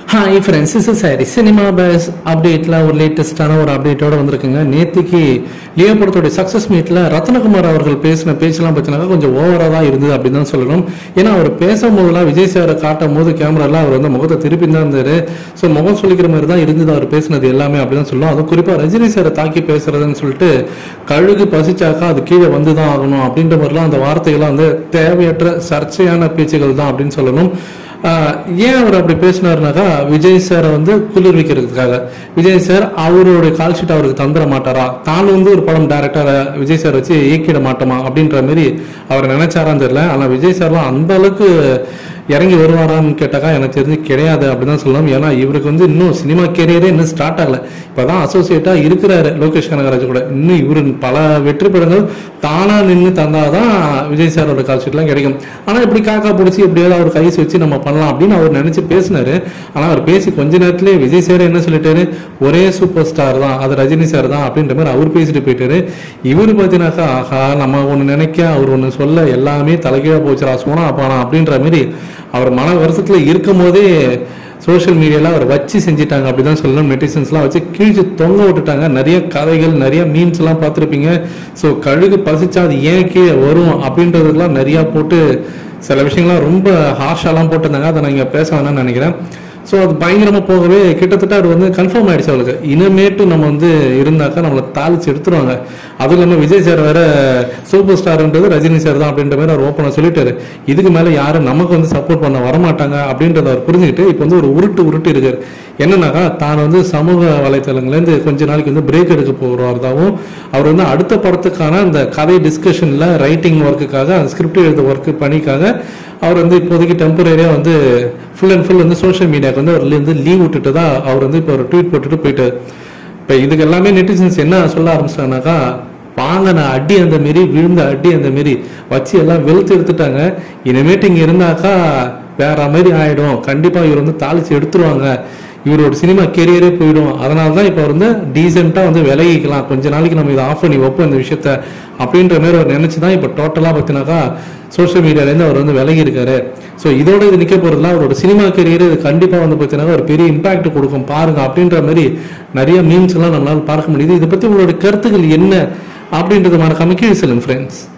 hi friends is sorry cinema base அப்டேட்டில் ஒரு லேட்டஸ்டான ஒரு அப்டேட்டோட வந்திருக்குங்க நேத்திக்கு லியோ படத்தோட சக்ஸஸ் மீட்டில் ரத்னகுமார் அவர்கள் பேசின பேச்செல்லாம் பார்த்தீங்கன்னா கொஞ்சம் ஓவராக தான் இருந்தது அப்படின்னு தான் சொல்லணும் ஏன்னா அவர் பேசும்போதெல்லாம் விஜய் சாரை காட்டும் போது கேமராலாம் அவர் வந்து முகத்தை திருப்பி தான் இருந்தார் ஸோ முகம் சொல்லிக்கிற மாதிரி தான் இருந்தது அவர் பேசினது எல்லாமே அப்படி தான் சொல்லணும் அதுவும் குறிப்பாக ரஜினி சாரை தாக்கி பேசுறதுன்னு சொல்லிட்டு கழுகு பசிச்சாக்கா அது கீழே வந்து தான் ஆகணும் அப்படின்ற மாதிரிலாம் அந்த வார்த்தைகள்லாம் வந்து தேவையற்ற சர்ச்சையான பேச்சுகள் தான் அப்படின்னு சொல்லணும் ஆஹ் ஏன் அவர் அப்படி பேசினாருனாக்கா விஜய் சாரை வந்து குளிர்விக்கிறதுக்காக விஜய் சார் அவருடைய கால் ஷீட் அவருக்கு தந்துட மாட்டாரா தான் வந்து ஒரு படம் டேரக்டர் விஜய் சார் வச்சு இயக்கிட மாட்டோமா அப்படின்ற மாதிரி அவர் நினைச்சாரான்னு தெரியல ஆனால் விஜய் சார்லாம் அந்த அளவுக்கு இறங்கி வருவாரான்னு கேட்டாக்கா எனக்கு தெரிஞ்சு கிடையாது அப்படின்னு சொல்லலாம் ஏன்னா இவருக்கு வந்து இன்னும் சினிமா கேரியரே இன்னும் ஸ்டார்ட் ஆகல இப்போதான் அசோசியேட்டா இருக்கிறாரு லோகேஷ் கனகராஜ் கூட இன்னும் இவரு பல வெற்றி படங்கள் தானா நின்று தந்தாதான் விஜய் சாரோட கால் ஷீட்லாம் கிடைக்கும் ஆனால் இப்படி காக்கா பிடிச்சி எப்படியாவது அவர் கைஸ் வச்சு நம்ம பண்ணலாம் அப்படின்னு அவர் நினைச்சு பேசினாரு ஆனால் அவர் பேசி கொஞ்ச நேரத்திலே விஜய் சார் என்ன சொல்லிட்டாரு ஒரே சூப்பர் ஸ்டார் தான் அது ரஜினி சார் தான் அப்படின்ற மாதிரி அவர் பேசிட்டு போயிட்டாரு இவர் பார்த்தீங்கன்னாக்கா ஆஹா நம்ம ஒன்று நினைக்க அவர் ஒன்று சொல்ல எல்லாமே தலைகீழாக போச்சுரா சோனா அப்பானா அப்படின்ற மாதிரி அவர் மன வருஷத்தில் இருக்கும் போதே சோஷியல் மீடியால அவர் வச்சு செஞ்சிட்டாங்க அப்படிதான் சொல்லணும் நெட்டிசன்ஸ்லாம் வச்சு கீழ்ச்சி தொங்க விட்டுட்டாங்க நிறைய கதைகள் நிறைய மீன்ஸ் எல்லாம் பார்த்துருப்பீங்க ஸோ கழுகு பசிச்சா அது ஏன் கீழே வரும் அப்படின்றதுலாம் நிறைய போட்டு சில விஷயங்கள்லாம் ரொம்ப ஹார்ஷாலாம் போட்டிருந்தாங்க அதை நான் இங்கே பேச வேணாம்னு நினைக்கிறேன் ஸோ அது பயங்கரமாக போகவே கிட்டத்தட்ட அவர் வந்து கன்ஃபார்ம் ஆயிடுச்சு அவளுக்கு இனிமேட்டு நம்ம வந்து இருந்தாக்கா நம்மளை தாளிச்சு எடுத்துருவாங்க அதுவும் இல்லாமல் விஜய் சார் வேற சூப்பர் ஸ்டார்ன்றது ரஜினி சார் தான் அப்படின்ற மாதிரி அவர் ஓப்பனாக சொல்லிட்டாரு இதுக்கு மேலே யாரும் நமக்கு வந்து சப்போர்ட் பண்ண வரமாட்டாங்க அப்படின்றத அவர் புரிஞ்சுக்கிட்டு இப்போ வந்து ஒரு உருட்டு உருட்டு இருக்காரு என்னன்னாக்கா தான் வந்து சமூக வலைத்தளங்கள்லேருந்து கொஞ்ச நாளைக்கு வந்து பிரேக் எடுக்க போகிறதாகவும் அவர் வந்து அடுத்த படத்துக்கான அந்த கதை டிஸ்கஷனில் ரைட்டிங் ஒர்க்குக்காக அந்த ஸ்கிரிப்ட் எழுத ஒர்க்கு பணிக்காக அவர் வந்து இப்போதைக்கு டெம்பரரியாக வந்து ஃபுல் அண்ட் ஃபுல் வந்து சோஷியல் மீடியாவுக்கு வந்து அவர் வந்து லீவ் விட்டுட்டு தான் அவர் வந்து இப்போ ஒரு ட்வீட் போட்டுட்டு போயிட்டார் இப்போ இதுக்கு எல்லாமே நெட்டிசன்ஸ் என்ன சொல்ல ஆரம்பிச்சிட்டாங்கனாக்கா வாங்கின அடி அந்த மாரி விழுந்த அடி அந்த மாரி வச்சு எல்லாம் வெளுத்து எடுத்துட்டாங்க இனிமேட்டு இங்கே இருந்தாக்கா வேற மாதிரி ஆயிடும் கண்டிப்பாக இவர் வந்து தாளிச்சு எடுத்துருவாங்க இவரோட சினிமா கெரியரே போயிடும் அதனால தான் இப்போ வந்து டீசெண்டாக வந்து விலகிக்கலாம் கொஞ்ச நாளைக்கு நம்ம இதை ஆஃப் பண்ணி வைப்போம் இந்த விஷயத்த அப்படின்ற மாதிரி அவர் நினச்சி தான் இப்போ டோட்டலாக பார்த்தினாக்கா சோஷியல் மீடியாலேருந்து அவர் வந்து விலகி இருக்காரு ஸோ இதோட இது நிற்க போகிறதுலாம் அவரோட சினிமா கெரியர் இது கண்டிப்பாக வந்து பார்த்தீங்கன்னா ஒரு பெரிய இம்பாக்ட் கொடுக்கும் பாருங்க அப்படின்ற மாதிரி நிறைய மீம்ஸ் எல்லாம் நம்மளால பார்க்க முடியுது இதை பற்றி உங்களோட கருத்துக்கள் என்ன அப்படின்றத மறக்காம கீழே சொல்லுங்க ஃப்ரெண்ட்ஸ்